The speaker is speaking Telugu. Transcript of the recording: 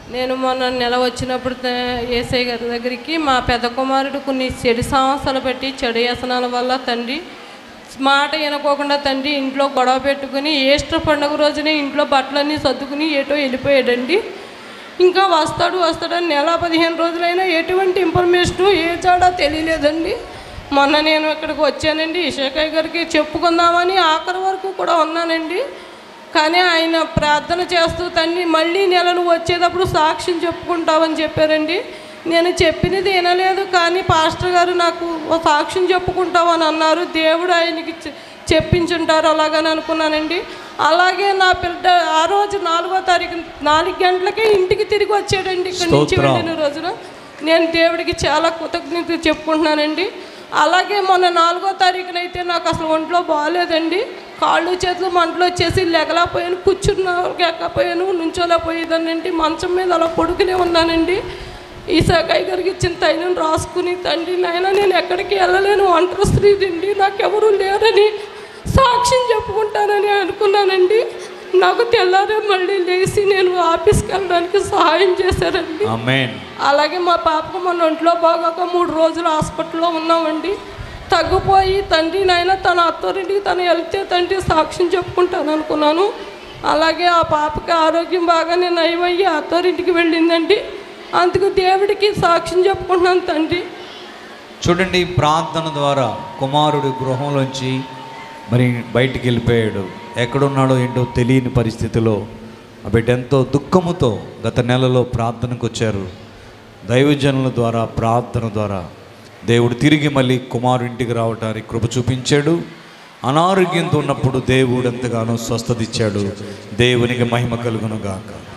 నేను మొన్న నెల వచ్చినప్పుడు త- ఏసఐ గారి దగ్గరికి మా పెద్ద కుమారుడు కొన్ని చెడు సమస్యలు పెట్టి చెడు వ్యసనాల వల్ల తండ్రి మాట వినకోకుండా తండ్రి ఇంట్లో గొడవ పెట్టుకుని ఈస్టర్ పండుగ రోజునే ఇంట్లో బట్టలన్నీ సర్దుకుని ఏటో వెళ్ళిపోయాడండి ఇంకా వస్తాడు వస్తాడని నెల పదిహేను రోజులైనా ఎటువంటి ఇన్ఫర్మేషన్ ఏ చాడా తెలియలేదండి మొన్న నేను ఇక్కడికి వచ్చానండి ఇషాకాయ్ గారికి చెప్పుకుందామని ఆఖరి వరకు కూడా ఉన్నానండి కానీ ఆయన ప్రార్థన చేస్తూ తండ్రి మళ్ళీ నెల నువ్వు వచ్చేటప్పుడు సాక్ష్యం చెప్పుకుంటావని చెప్పారండి నేను చెప్పినది వినలేదు కానీ పాస్టర్ గారు నాకు ఓ సాక్ష్యం చెప్పుకుంటామని అన్నారు దేవుడు ఆయనకి చె- చెప్పించుంటారు అలాగని అనుకున్నానండి అలాగే నా బిడ్డ ఆ రోజు నాలుగో తారీఖు నాలుగు గంటలకే ఇంటికి తిరిగి వచ్చాడండి ఇక్కడ నుంచి స్తోత్రం. వెళ్ళిన రోజున నేను దేవుడికి చాలా కృతజ్ఞత చెప్పుకుంటున్నానండి అలాగే మొన్న నాలుగో తారీఖున అయితే నాకు అసలు ఒంట్లో బాగాలేదండి కాళ్ళు చేతులు మంటలు వచ్చేసి లెగలేకపోయాను కూర్చున్నా ఎక్కపోయాను నుంచోలేకపోయేదానండి మంచం మీద అలా పడుకునే ఉన్నానండి ఈ సగాయి గారికి ఇచ్చిన తైలం రాసుకుని తండ్రి నాయన నేను ఎక్కడికి వెళ్ళలేను ఒంటరి స్త్రీదండి నాకెవరూ లేరని సాక్ష్యం చెప్పుకుంటానని అనుకున్నానండి నాకు తెల్లారే మళ్ళీ లేచి నేను ఆఫీస్కి వెళ్ళడానికి సహాయం చేశారండి ఆమెన్ అలాగే మా పాపకు మొన్న ఒంట్లో బాగోక మూడు రోజులు హాస్పిటల్లో ఉన్నామండి తగ్గిపోయి తండ్రి నాయన తన అత్తోరింటికి తను వెళ్తే తండ్రి సాక్ష్యం చెప్పుకుంటాను అనుకున్నాను అలాగే ఆ పాపకి ఆరోగ్యం బాగానే నయమయ్యి అత్తోరింటికి వెళ్ళిందండి అందుకు దేవుడికి సాక్ష్యం చెప్పుకుంటున్నాను తండ్రి చూడండి ప్రార్థన ద్వారా కుమారుడు గృహంలోంచి మరి బయటికి వెళ్ళిపోయాడు ఎక్కడున్నాడో ఏంటో తెలియని పరిస్థితిలో ఆ బిడ్డ ఎంతో దుఃఖముతో గత నెలలో ప్రార్థనకు వచ్చారు దైవజనుల ద్వారా ప్రార్థన ద్వారా దేవుడు తిరిగి మళ్ళీ కుమారుడింటికి రావడానికి కృప చూపించాడు అనారోగ్యంతో ఉన్నప్పుడు దేవుడు ఎంతగానో స్వస్థత ఇచ్చాడు దేవునికి మహిమ కలుగును గాక